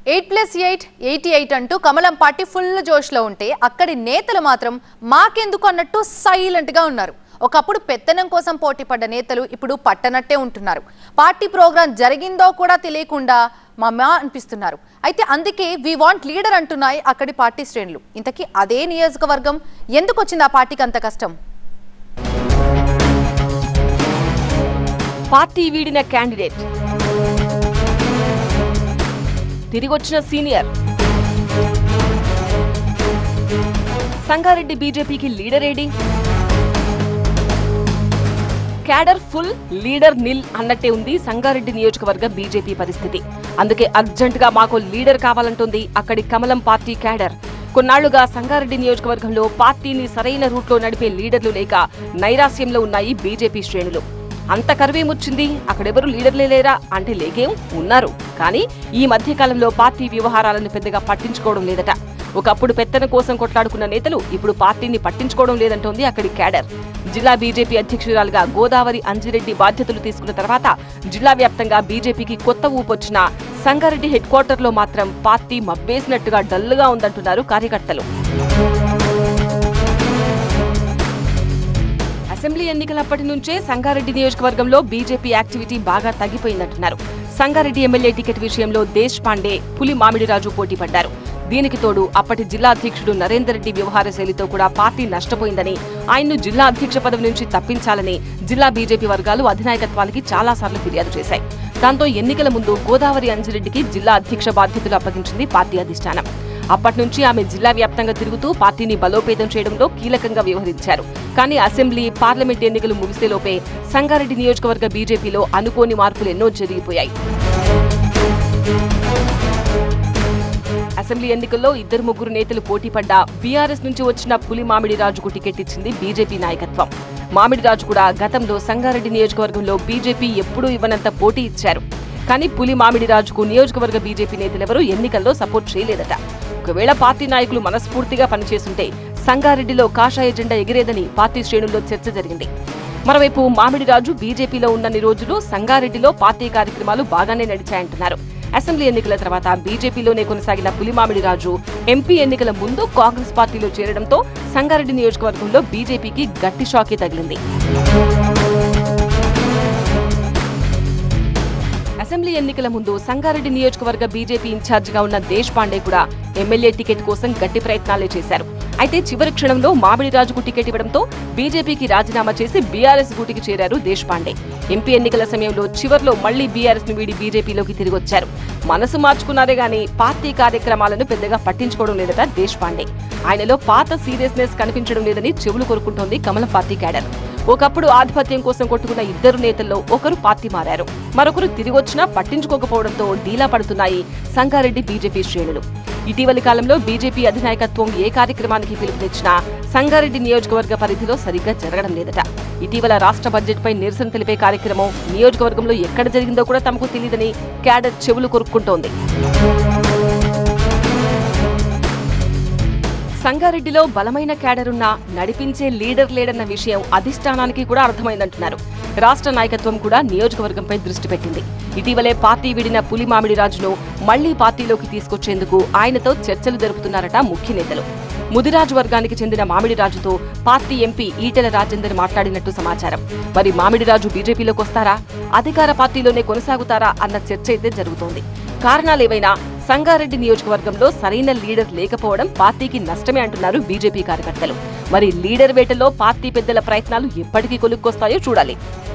eight plus eight eighty eight అంటూ కమలం party full జోష్లో ఉంటే అక్కడి నేతలు మాత్రం మాకెందుకు అన్నట్టు సైలెంట్గా ఉన్నారు ఒకప్పుడు పెత్తనం కోసం పోటీ పడ్డ నేతలు ఇప్పుడు పట్టనట్టే ఉంటున్నారు పార్టీ ప్రోగ్రాం జరిగిందో కూడా తెలియకుండా మమ్మా అనిపిస్తున్నారు అయితే అందుకే వి వాంట్ లీడర్ అంటున్నాయి అక్కడి పార్టీ శ్రేణులు ఇంతకీ అదే నియోజకవర్గం ఎందుకు వచ్చింది ఆ పార్టీకి అంత కష్టం పార్టీ వీడిన క్యాండిడేట్ తిరిగొచ్చిన సీనియర్ సంగారెడ్డి బీజేపీకి లీడర్ ఏడి క్యాడర్ ఫుల్ లీడర్ నిల్ అన్నట్టే ఉంది సంగారెడ్డి నియోజకవర్గ బీజేపీ పరిస్థితి అందుకే అర్జెంట్ గా మాకు లీడర్ కావాలంటుంది అక్కడి కమలం పార్టీ క్యాడర్ కొన్నాళ్లుగా సంగారెడ్డి నియోజకవర్గంలో పార్టీని సరైన రూట్లో నడిపే లీడర్లు లేక నైరాస్యంలో ఉన్నాయి బీజేపీ శ్రేణులు అంత కరువేమొచ్చింది అక్కడెవరు లీడర్లే లేరా అంటే లేకేం ఉన్నారు కానీ ఈ మధ్య కాలంలో పార్టీ వ్యవహారాలను పెద్దగా పట్టించుకోవడం లేదట ఒకప్పుడు పెత్తన కోసం కొట్లాడుకున్న నేతలు ఇప్పుడు పార్టీని పట్టించుకోవడం లేదంటోంది అక్కడి క్యాడర్ జిల్లా బీజేపీ అధ్యక్షురాలుగా గోదావరి అంజిరెడ్డి బాధ్యతలు తీసుకున్న తర్వాత జిల్లా వ్యాప్తంగా బీజేపీకి కొత్త ఊపొచ్చిన సంగారెడ్డి హెడ్ క్వార్టర్లో మాత్రం పార్టీ మబ్బేసినట్టుగా డల్లుగా ఉందంటున్నారు కార్యకర్తలు అసెంబ్లీ ఎన్నికలప్పటి నుంచే సంగారెడ్డి నియోజకవర్గంలో బీజేపీ యాక్టివిటీ బాగా తగ్గిపోయిందంటున్నారు సంగారెడ్డి ఎమ్మెల్యే టికెట్ విషయంలో దేశ్ పాండే పులి మామిడిరాజు పోటీ పడ్డారు దీనికి తోడు అప్పటి జిల్లా అధ్యక్షుడు నరేందర్ రెడ్డి వ్యవహార శైలితో కూడా పార్టీ నష్టపోయిందని ఆయన్ను జిల్లా అధ్యక్ష పదవి నుంచి తప్పించాలని జిల్లా బీజేపీ వర్గాలు అధినాయకత్వానికి చాలాసార్లు ఫిర్యాదు చేశాయి దాంతో ఎన్నికల ముందు గోదావరి అంజిరెడ్డికి జిల్లా అధ్యక్ష బాధ్యతలు అప్పగించింది పార్టీ అధిష్టానం అప్పటి నుంచి ఆమె జిల్లా వ్యాప్తంగా తిరుగుతూ పార్టీని బలోపేతం చేయడంలో కీలకంగా వ్యవహరించారు కానీ అసెంబ్లీ పార్లమెంట్ ఎన్నికలు ముగిసేలోపే సంగారెడ్డి నియోజకవర్గ బీజేపీలో అనుకోని మార్పులు ఎన్నో జరిగిపోయాయి అసెంబ్లీ ఎన్నికల్లో ఇద్దరు ముగ్గురు నేతలు పోటీ పడ్డా బీఆర్ఎస్ నుంచి వచ్చిన పులి మామిడి రాజుకు టికెట్ ఇచ్చింది బీజేపీ నాయకత్వం మామిడి రాజు కూడా గతంలో సంగారెడ్డి నియోజకవర్గంలో బీజేపీ ఎప్పుడూ ఇవ్వనంత పోటీ ఇచ్చారు కానీ పులి మామిడి రాజుకు నియోజకవర్గ బీజేపీ నేతలెవరూ ఎన్నికల్లో సపోర్ట్ చేయలేదట ఒకవేళ పార్టీ నాయకులు మనస్ఫూర్తిగా పనిచేస్తుంటే సంగారెడ్డిలో కాషాయ జెండా ఎగిరేదని పార్టీ శ్రేణుల్లో చర్చ జరిగింది మరోవైపు మామిడి రాజు బీజేపీలో ఉన్నన్ని రోజులు సంగారెడ్డిలో పార్టీ కార్యక్రమాలు బాగానే నడిచాయంటున్నారు అసెంబ్లీ ఎన్నికల తర్వాత బీజేపీలోనే కొనసాగిన పులిమామిడి రాజు ఎంపీ ఎన్నికల ముందు కాంగ్రెస్ పార్టీలో చేరడంతో సంగారెడ్డి నియోజకవర్గంలో బీజేపీకి గట్టి షాకే తగిలింది అసెంబ్లీ ఎన్నికల ముందు సంగారెడ్డి నియోజకవర్గ బీజేపీ ఇన్ఛార్జిగా ఉన్న దేశ్ పాండే కూడా ఎమ్మెల్యే టికెట్ కోసం గట్టి ప్రయత్నాలే చేశారు అయితే చివరి క్షణంలో మామిడి రాజుకు టికెట్ ఇవ్వడంతో బీజేపీకి రాజీనామా చేసి బీఆర్ఎస్ గూటికి చేరారు దేశ్ పాండే ఎంపీ ఎన్నికల సమయంలో చివర్లో మళ్లీ బీఆర్ఎస్ ను వీడి బీజేపీలోకి తిరిగి వచ్చారు మనసు మార్చుకున్నారే గానీ పార్టీ కార్యక్రమాలను పెద్దగా పట్టించుకోవడం లేదట దేశ్ పాండే ఆయనలో పాత సీరియస్నెస్ కనిపించడం లేదని చెవులు కొరుకుంటోంది కమలం పార్టీ క్యాడర్ ఒకప్పుడు ఆధిపత్యం కోసం కొట్టుకున్న ఇద్దరు నేతల్లో ఒకరు పార్టీ మారారు మరొకరు తిరిగొచ్చినా పట్టించుకోకపోవడంతో డీలా పడుతున్నాయి సంగారెడ్డి బీజేపీ శ్రేణులు ఇటీవలి కాలంలో బీజేపీ అధినాయకత్వం ఏ కార్యక్రమానికి పిలుపునిచ్చినా సంగారెడ్డి నియోజకవర్గ పరిధిలో సరిగ్గా జరగడం లేదట ఇటీవల రాష్ట్ర బడ్జెట్ పై నిరసన తెలిపే కార్యక్రమం నియోజకవర్గంలో ఎక్కడ జరిగిందో కూడా తమకు తెలియదని క్యాడర్ చెవులు కొరుక్కుంటోంది సంగారెడ్డిలో బలమైన క్యాడరున్నా నడిపించే లీడర్ లేడన్న విషయం అధిష్టానానికి కూడా అర్థమైందంటున్నారు రాష్ట్ర నాయకత్వం కూడా నియోజకవర్గంపై దృష్టి పెట్టింది ఇటీవలే పార్టీ విడిన పులి మామిడి రాజును మళ్లీ పార్టీలోకి తీసుకొచ్చేందుకు ఆయనతో చర్చలు జరుపుతున్నారట ముఖ్య నేతలు ముదిరాజు వర్గానికి చెందిన మామిడి రాజుతో పార్టీ ఎంపీ ఈటెల రాజేందర్ మాట్లాడినట్టు సమాచారం మరి మామిడి రాజు బీజేపీలోకి వస్తారా అధికార పార్టీలోనే కొనసాగుతారా అన్న చర్చ అయితే జరుగుతోంది కారణాలేవైనా సంగారెడ్డి నియోజకవర్గంలో సరైన లీడర్ లేకపోవడం పార్టీకి నష్టమే అంటున్నారు బీజేపీ కార్యకర్తలు మరి లీడర్ వేటలో పార్టీ పెద్దల ప్రయత్నాలు ఎప్పటికీ కొలుక్కొస్తాయో చూడాలి